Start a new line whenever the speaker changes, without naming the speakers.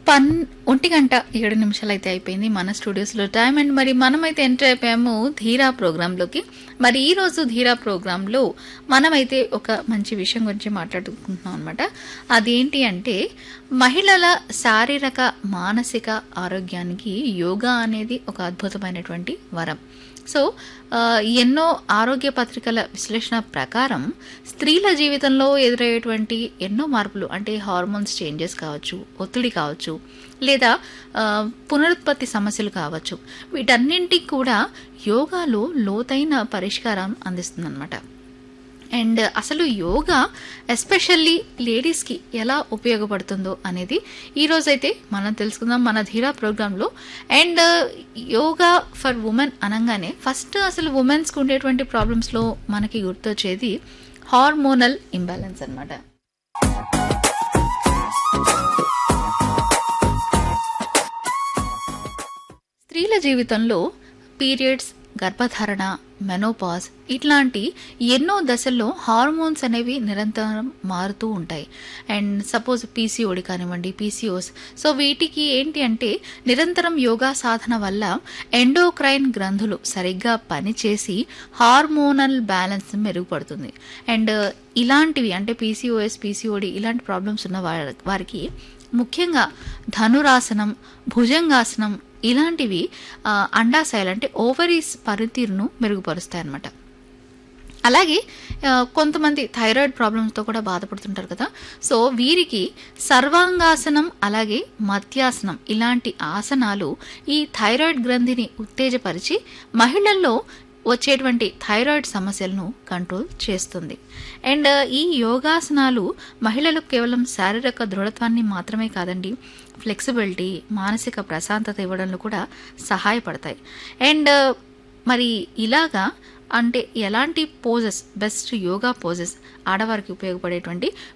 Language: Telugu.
పన్ ఒంటి గంట ఏడు నిమిషాలు అయితే అయిపోయింది మన స్టూడియోస్లో టైం అండ్ మరి మనమైతే ఎంటర్ అయిపోయాము ధీరా ప్రోగ్రాంలోకి మరి ఈ రోజు ధీరా ప్రోగ్రాంలో మనమైతే ఒక మంచి విషయం గురించి మాట్లాడుకుంటున్నాం అనమాట అదేంటి అంటే మహిళల శారీరక మానసిక ఆరోగ్యానికి యోగా అనేది ఒక అద్భుతమైనటువంటి వరం సో ఆ, ఎన్నో ఆరోగ్య పత్రికల విశ్లేషణ ప్రకారం స్త్రీల జీవితంలో ఎదురయ్యేటువంటి ఎన్నో మార్పులు అంటే హార్మోన్స్ చేంజెస్ కావచ్చు ఒత్తిడి కావచ్చు లేదా ఆ, పునరుత్పత్తి సమస్యలు కావచ్చు వీటన్నింటికి కూడా యోగాలో లోతైన పరిష్కారం అందిస్తుందన్నమాట అండ్ అసలు యోగా ఎస్పెషల్లీ లేడీస్కి ఎలా ఉపయోగపడుతుందో అనేది ఈ రోజైతే మనం తెలుసుకుందాం మన ధీరా ప్రోగ్రాంలో అండ్ యోగా ఫర్ ఉమెన్ అనగానే ఫస్ట్ అసలు ఉమెన్స్కి ఉండేటువంటి ప్రాబ్లమ్స్లో మనకి గుర్తొచ్చేది హార్మోనల్ ఇంబ్యాలెన్స్ అన్నమాట స్త్రీల జీవితంలో పీరియడ్స్ గర్భధారణ మెనోపాజ్ ఇట్లాంటి ఎన్నో దశల్లో హార్మోన్స్ అనేవి నిరంతరం మారుతూ ఉంటాయి అండ్ సపోజ్ పీసీఓడి కానివ్వండి పీసీఓస్ సో వీటికి ఏంటి అంటే నిరంతరం యోగా సాధన వల్ల ఎండోక్రైన్ గ్రంథులు సరిగ్గా పనిచేసి హార్మోనల్ బ్యాలెన్స్ మెరుగుపడుతుంది అండ్ ఇలాంటివి అంటే పీసీఓఎస్ పీసీఓడి ఇలాంటి ప్రాబ్లమ్స్ ఉన్న వారి- వారికి ముఖ్యంగా ధనురాసనం భుజంగాసనం ఇలాంటివి ఆ, అండాశయాలు అంటే ఓవరీస్ పనితీరును మెరుగుపరుస్తాయి అన్నమాట అలాగే ఆ, కొంతమంది థైరాయిడ్ ప్రాబ్లమ్స్తో కూడా బాధపడుతుంటారు కదా సో వీరికి సర్వాంగాసనం అలాగే మధ్యాసనం ఇలాంటి ఆసనాలు ఈ థైరాయిడ్ గ్రంథిని ఉత్తేజపరిచి మహిళల్లో వచ్చేటువంటి థైరాయిడ్ సమస్యలను కంట్రోల్ చేస్తుంది అండ్ ఈ యోగాసనాలు మహిళలకు కేవలం శారీరక దృఢత్వాన్ని మాత్రమే కాదండి ఫ్లెక్సిబిలిటీ మానసిక ప్రశాంతత ఇవ్వడంలో కూడా సహాయపడతాయి అండ్ మరి ఇలాగా అంటే ఎలాంటి పోజెస్ బెస్ట్ యోగా పోజెస్ ఆడవారికి ఉపయోగపడేటువంటి